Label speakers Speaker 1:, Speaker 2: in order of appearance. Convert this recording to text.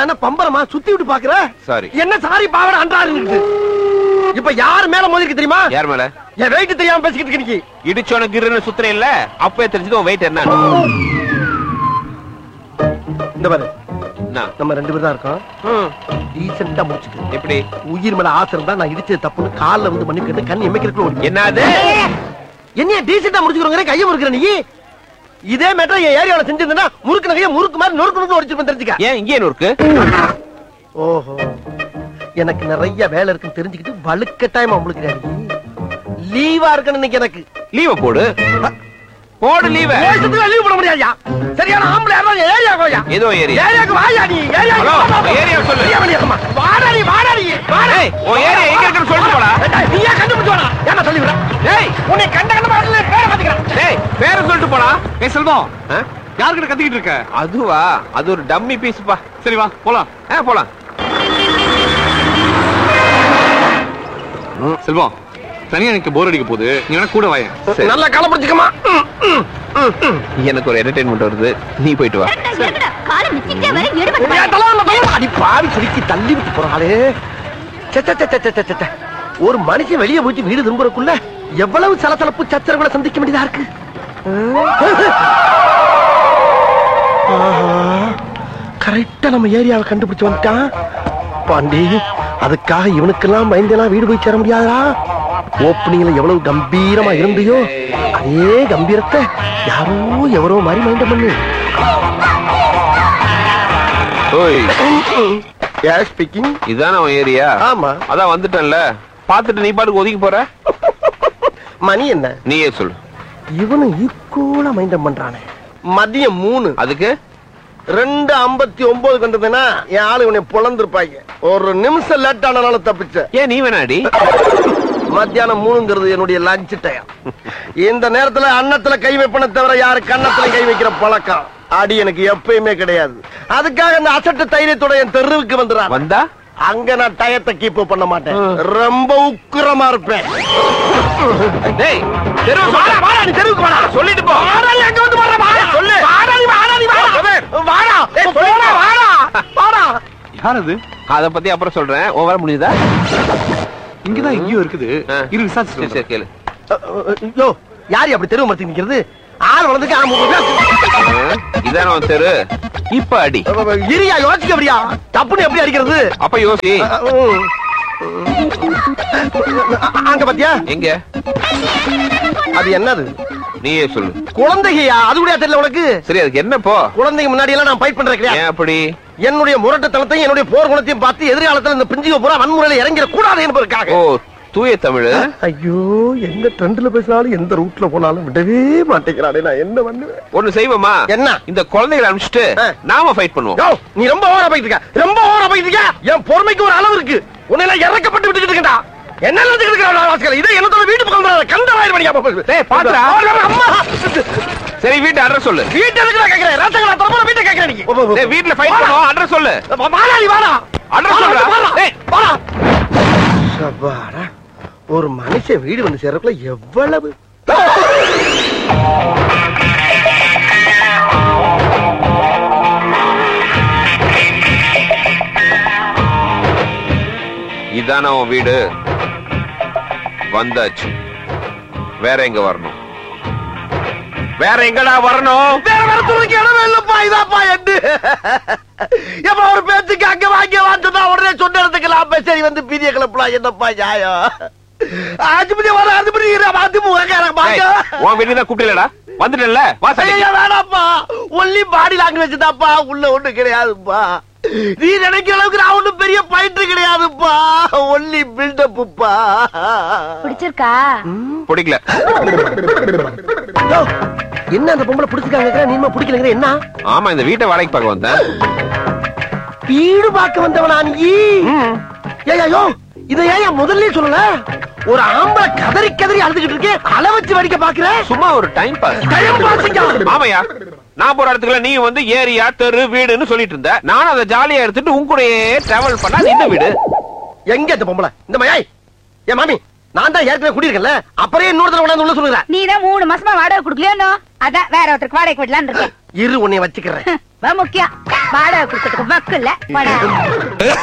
Speaker 1: நான் என்ன பம்பரமா சுத்தி விட்டு பாக்குற
Speaker 2: Sorry.
Speaker 1: என்ன சாரி பாவட அன்றாரு இப்ப யார் மேல மோதிருக்கு தெரியுமா
Speaker 2: யார் மேல
Speaker 1: என் வெயிட் தெரியாம பேசிக்கிட்டு இருக்க நீ
Speaker 2: இடிச்சோன கிருன்னு சுத்துறேன் இல்ல அப்பவே தெரிஞ்சது உன் வெயிட் என்ன
Speaker 1: இந்த பாரு
Speaker 2: என்ன?
Speaker 1: நம்ம ரெண்டு பேரும் தான் இருக்கோம்
Speaker 2: ம்,
Speaker 1: டீசெண்டா முடிச்சுக்க
Speaker 2: எப்படி
Speaker 1: உயிர் மேல ஆசை இருந்தா நான் இடிச்சது தப்புன்னு கால்ல வந்து மண்ணு கேட்டு கண் எமைக்கிறதுக்குள்ள ஓடி
Speaker 2: என்னது
Speaker 1: என்னைய டீசெண்டா முடிச்சுக்கிறோங்க கையை முறுக்கிற நீ இதே மேட்டர் என் ஏரியாவில் செஞ்சிருந்தா முறுக்கு நகைய முறுக்கு மாதிரி நொறுக்கு நொறுக்கு ஒடிச்சிருப்பேன் தெரிஞ்சுக்க
Speaker 2: ஏன் இங்கே இருக்கு
Speaker 1: ஓஹோ எனக்கு நிறைய வேலை இருக்குன்னு தெரிஞ்சுக்கிட்டு வலுக்கட்டாயமா உங்களுக்கு லீவா இருக்கணும் இன்னைக்கு எனக்கு
Speaker 2: லீவ போடு போடு லீவ
Speaker 1: லீவ் போட முடியாதுயா சரியான ஆம்பளை யாராவது ஏரியா கோயா
Speaker 2: ஏதோ ஏரியா
Speaker 1: ஏரியாக்கு வாயா நீ ஏரியா
Speaker 2: ஹலோ, ஏரியா சொல்லு.
Speaker 1: வாடா நீ வாடா நீ வாடா
Speaker 2: ஏய், உன் ஏரியா எங்க இருக்குன்னு சொல்லிட்டு போடா.
Speaker 1: ஏய், நீயா கண்டுபிடிச்சு வாடா ஏன்னா சொல்லி விட
Speaker 2: டேய்
Speaker 1: உன்னை கண்ட கண்ட பாடல பேரை பாத்துக்கிறேன்
Speaker 2: டேய் பேர சொல்லிட்டு போடா
Speaker 3: ஏய் செல்வம்
Speaker 2: ஆ?
Speaker 3: யார்கிட்ட கத்திக்கிட்டு இருக்க
Speaker 2: அதுவா அது ஒரு டம்மி பீஸ்ப்பா
Speaker 3: சரி வா போலாம்
Speaker 2: ஆ போலாம்
Speaker 3: செல்வம் தனியா எனக்கு போர் அடிக்க போகுது நீ வேணா கூட வாயேன்
Speaker 2: சரி.
Speaker 1: நல்லா காலம் பிடிச்சுக்கமா
Speaker 2: எனக்கு ஒரு என்டர்டைன்மெண்ட் வருது நீ போயிட்டு வா
Speaker 4: காலை மிச்சிக்கிட்டே வர எடுபட்டு
Speaker 1: அடி பாவி சுருக்கி தள்ளி விட்டு போறாளே சே, சே, சே, சே, சே, சே, சே. ஒரு மனுஷன் வெளியே போயிட்டு வீடு திரும்புறக்குள்ள எவ்வளவு சலசலப்பு சச்சரவுகளை சந்திக்க வேண்டியதா இருக்கு கரெக்டா நம்ம ஏரியாவை கண்டுபிடிச்சு வந்துட்டான் பாண்டி அதுக்காக இவனுக்கெல்லாம் பயந்தெல்லாம் வீடு போய் சேர முடியாதா ஓப்பனிங்ல எவ்வளவு கம்பீரமா இருந்தியோ அதே கம்பீரத்தை யாரோ எவரோ மாதிரி மைண்ட பண்ணு
Speaker 2: ஓய்
Speaker 1: யார் ஸ்பீக்கிங்
Speaker 2: இதான உன் ஏரியா
Speaker 1: ஆமா
Speaker 2: அதான் வந்துட்டேன்ல பாத்துட்டு நீ பாட்டுக்கு ஒதுக்கி போற
Speaker 1: மணி என்ன
Speaker 2: நீயே சொல்லு
Speaker 1: இவனும் ஈக்குவலா மைண்டம் பண்றானே மதியம் மூணு
Speaker 2: அதுக்கு
Speaker 1: ரெண்டு ஐம்பத்தி ஒன்பது கண்டதுன்னா என் ஆளு இவனை பொழந்திருப்பாங்க ஒரு நிமிஷம் லேட் ஆனனால தப்பிச்ச
Speaker 2: ஏன் நீ வேணாடி
Speaker 1: மத்தியானம் மூணுங்கிறது என்னுடைய லஞ்ச் டைம் இந்த நேரத்துல அன்னத்துல கை வைப்பன தவிர யாரு கன்னத்துல கை வைக்கிற பழக்கம் அடி எனக்கு எப்பயுமே கிடையாது அதுக்காக அந்த அசட்டு தைரியத்தோட என் தெருவுக்கு வந்துடுறான்
Speaker 2: வந்தா
Speaker 1: அங்க நான் டயத்தை கீப் பண்ண மாட்டேன் ரொம்ப உக்கிரமா இருப்பேன்
Speaker 2: டேய் தெருவு
Speaker 1: வாடா, வாடா, நீ தெருவுக்கு வாடா.
Speaker 2: சொல்லிட்டு போ
Speaker 1: வாடா, நீ அங்க வந்து வாடா, வாடா.
Speaker 2: சொல்லு.
Speaker 1: வாடா, நீ வாடா, நீ வாடா.
Speaker 2: கபீர்.
Speaker 1: வாடா.
Speaker 2: ஏய்,
Speaker 1: போடா, வாடா. வாடா.
Speaker 3: யார் அது
Speaker 2: அத பத்தி அப்புறம் சொல்றேன் உன் வர முடியுதா
Speaker 3: இங்கதான் எங்கேயோ இருக்குது
Speaker 2: ஆ.
Speaker 3: இரு
Speaker 2: சரி
Speaker 3: விசாரிச்சு
Speaker 2: சரி கேளு
Speaker 1: யோ, யாரு அப்படி தெருவு மரத்துக்கு நிக்கிறது ஆள் வளர்ந்துக்கு ஆ, முப்பது பேர்.
Speaker 2: ஆ, இதான உன் தெரு இப்ப அடி
Speaker 1: இரியா யோசிக்க அப்படியா தப்புன்னு எப்படி அடிக்கிறது
Speaker 2: அப்ப யோசி
Speaker 1: அ, ம். அ- அங்க பாத்தியா
Speaker 2: எங்க
Speaker 1: அது என்னது
Speaker 2: நீயே சொல்லு
Speaker 1: குழந்தையா அது கூட தெரியல உனக்கு
Speaker 2: சரி அதுக்கு என்ன போ
Speaker 1: குழந்தைங்க முன்னாடி எல்லாம் நான் ஃபைட் பண்றேன் கிடையாது
Speaker 2: ஏன் அப்படி
Speaker 1: என்னுடைய முரட்டுத்தனத்தையும் என்னுடைய போர் குணத்தையும் பார்த்து எதிர்காலத்துல இந்த பிஞ்சுக பூரா வன்முறையில இறங்கிட கூடாது என்பதற்காக
Speaker 2: ஓ தூய தமிழ்
Speaker 1: ஐயோ எந்த ட்ரெண்ட்ல பேசினாலும் எந்த ரூட்ல போனாலும் விடவே மாட்டேங்கிறானே நான் என்ன பண்ணுவேன்
Speaker 2: ஒண்ணு செய்வோமா
Speaker 1: என்ன?
Speaker 2: இந்த குழந்தைகளை அனுப்பிச்சிட்டு
Speaker 1: ஆ.
Speaker 2: நாம ஃபைட் பண்ணுவோம்
Speaker 1: யோ, நீ ரொம்ப ஓவரா போயிட்டு இருக்க ரொம்ப ஓவரா போயிட்டு இருக்க என் பொறுமைக்கு ஒரு அளவு இருக்கு உன்னை எல்லாம் இறக்கப்பட்டு விட்டுக்கிட்டு இருக்கா என்ன நினைச்சுக்கிட்டு இருக்கிற வாசிக்கல இதை என்னத்தோட வீட்டு பக்கம் வராத. கண்டவாயிரம் மணி
Speaker 2: டேய், பாத்துடா.
Speaker 1: அம்மா
Speaker 2: சரி வீட்டு அட்ரஸ் சொல்லு
Speaker 1: வீட்டு எதுக்கு நான் கேக்குறேன் ரத்தங்களா தரப்போற வீட்டை கேக்குறேன் நீ
Speaker 2: டேய் வீட்ல ஃபைட் பண்ணுவோம் அட்ரஸ் சொல்லு
Speaker 1: வாடா நீ வாடா
Speaker 2: அட்ரஸ் சொல்றா
Speaker 1: வாடா
Speaker 2: டேய்
Speaker 1: வாடா சபாடா ஒரு மனுஷன் வீடு வந்து சேர்றதுக்குள்ள எவ்வளவு
Speaker 2: இதான உன் வீடு வந்தாச்சு வேற எங்க வரணும் வேற எங்கடா வரணும்
Speaker 1: வேற வரத்துக்கு இடமே இல்லப்பா இதாப்பா எட்டு எப்ப ஒரு பேச்சுக்கு அங்க வாங்கி வாங்கினா உடனே சொன்ன இடத்துக்கு லாப சரி வந்து பீதிய கிளப்பலாம் என்னப்பா நியாயம் ஆஜிபதி வர ஆஜிபதி அதிமுக பாக்க
Speaker 2: டேய், உன் வீட்டுக்கு தான் கூப்பிடலடா வந்துட்டேன்ல வா சரி
Speaker 1: ஐயா வேணாப்பா ஒன்லி பாடி லாங்குவேஜ் தான்ப்பா உள்ள ஒண்ணு கிடையாதுப்பா நீ நினைக்கிற அளவுக்கு நான் ஒண்ணும் பெரிய பயிற்று கிடையாதுப்பா ஒன்லி பில்டப்புப்பா
Speaker 4: பிடிச்சிருக்கா
Speaker 2: பிடிக்கல
Speaker 1: என்ன அந்த பொம்பளை பிடிச்சிருக்காங்க நீமா பிடிக்கலங்கிற என்ன
Speaker 2: ஆமா இந்த வீட்டை வாடகைக்கு பார்க்க வந்தேன்
Speaker 1: வீடு பார்க்க வந்தவனா நீ ஏய்யோ இதை ஏன் முதல்ல சொல்லல ஒரு ஆம்பளை கதறி கதறி அழுதுகிட்டு இருக்கேன் அள வச்சு வடிக்க பாக்குற
Speaker 2: சும்மா ஒரு டைம் பாஸ்
Speaker 1: டைம் பாசிங்க
Speaker 2: ஆமாயா நான் போற இடத்துக்குள்ள நீ வந்து ஏரியா தெரு வீடுன்னு சொல்லிட்டு இருந்த நானும் அதை ஜாலியா எடுத்துட்டு உன் கூடயே டிராவல் பண்ணா அது இந்த வீடு
Speaker 1: எங்க இந்த பொம்பளை இந்த மயாய் ஏ மாமி நான் தான் ஏற்கனவே குடியிருக்கேன்ல அப்புறம் இன்னொரு தடவை கொண்டாந்து உள்ள சொல்லுறேன்
Speaker 4: நீ தான் மூணு மாசமா வாடகை கொடுக்கலையோ அதான் வேற ஒருத்தருக்கு வாடகை விடலான்னு இருக்கேன்
Speaker 1: இரு உன்னை வச்சுக்கிறேன்
Speaker 4: வா முக்கியம் வாடகை கொடுக்கறதுக்கு வக்கு இல்ல வாடகை